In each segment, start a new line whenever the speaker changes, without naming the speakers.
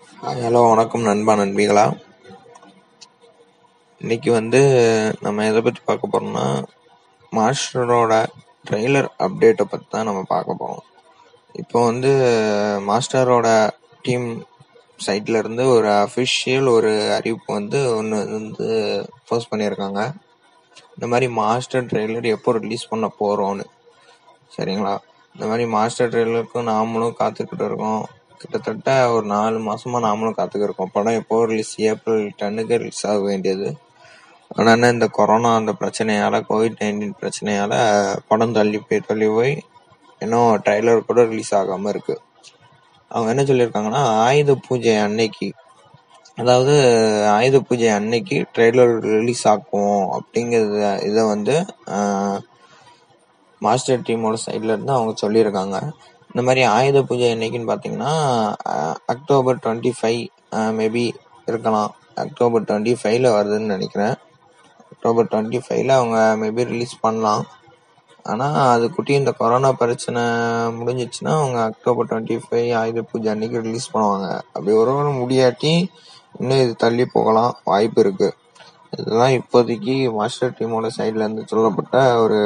hi hello வணக்கம் நண்பா நண்பிகளா இன்னைக்கு வந்து நம்ம எதை பற்றி பார்க்க போறோம்னா மாஸ்டரோட ட்ரெய்லர் அப்டேட்டை பற்றி தான் நம்ம பார்க்க போறோம் இப்போ வந்து மாஸ்டரோட டீம் சைட்ல இருந்து ஒரு அஃபிஷியல் ஒரு அறிவிப்பு வந்து ஒன்று வந்து போஸ்ட் பண்ணியிருக்காங்க இந்த மாதிரி மாஸ்டர் ட்ரெய்லர் எப்போ ரிலீஸ் பண்ண போகிறோன்னு சரிங்களா இந்த மாதிரி மாஸ்டர் ட்ரெய்லருக்கும் நாமளும் காத்துக்கிட்டு இருக்கோம் கிட்டத்தட்ட ஒரு நாலு மாசமா நாமளும் காத்துக்கிட்டு இருக்கோம் படம் எப்போ ரிலீஸ் ஏப்ரல் டென்னுக்கு ரிலீஸ் ஆக வேண்டியது ஆனால் இந்த கொரோனா அந்த பிரச்சனையால கோவிட் நைன்டீன் பிரச்சனையால படம் தள்ளி போய் தள்ளி போய் இன்னும் ட்ரைலர் கூட ரிலீஸ் ஆகாம இருக்கு அவங்க என்ன சொல்லியிருக்காங்கன்னா ஆயுத பூஜை அன்னைக்கு அதாவது ஆயுத பூஜை அன்னைக்கு ட்ரெய்லர் ரிலீஸ் ஆக்குவோம் அப்படிங்கிறத இதை வந்து ஆஹ், மாஸ்டர் டீமோட சைட்ல இருந்து அவங்க சொல்லியிருக்காங்க இந்த மாதிரி ஆயுத பூஜை என்னைக்குன்னு பார்த்தீங்கன்னா ah, October twenty five maybe இருக்கலாம் அக்டோபர் டுவெண்ட்டி ஃபைவ்ல வருதுன்னு நினைக்கிறேன் அக்டோபர் டுவெண்ட்டி ஃபைவ்ல அவங்க மேபி ரிலீஸ் பண்ணலாம் ஆனால் அது குட்டி இந்த கொரோனா பிரச்சனை முடிஞ்சிச்சுன்னா அவங்க அக்டோபர் டுவெண்ட்டி ஃபைவ் ஆயுத பூஜை அன்னைக்கு ரிலீஸ் பண்ணுவாங்க அப்படி ஒரு வேளை முடியாட்டி இன்னும் இது தள்ளி போகலாம் வாய்ப்பு இருக்கு இதுதான் இப்போதைக்கு மாஸ்டர் டீமோட சைட்ல இருந்து சொல்லப்பட்ட ஒரு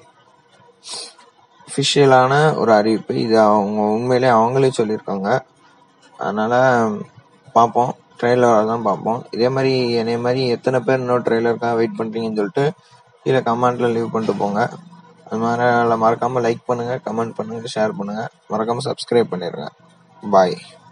அஃபிஷியலான ஒரு அறிவிப்பு இது அவங்க உண்மையிலே அவங்களே சொல்லியிருக்காங்க அதனால பார்ப்போம் ட்ரெய்லராக தான் பார்ப்போம் இதே மாதிரி என்னைய மாதிரி எத்தனை பேர் இன்னும் ட்ரெய்லருக்காக வெயிட் பண்ணுறீங்கன்னு சொல்லிட்டு கீழே கமெண்ட்ல லீவ் பண்ணிட்டு போங்க அது மாதிரி மறக்காம லைக் பண்ணுங்க கமெண்ட் பண்ணுங்க ஷேர் பண்ணுங்க மறக்காம சப்ஸ்கிரைப் பண்ணிடுங்க பாய்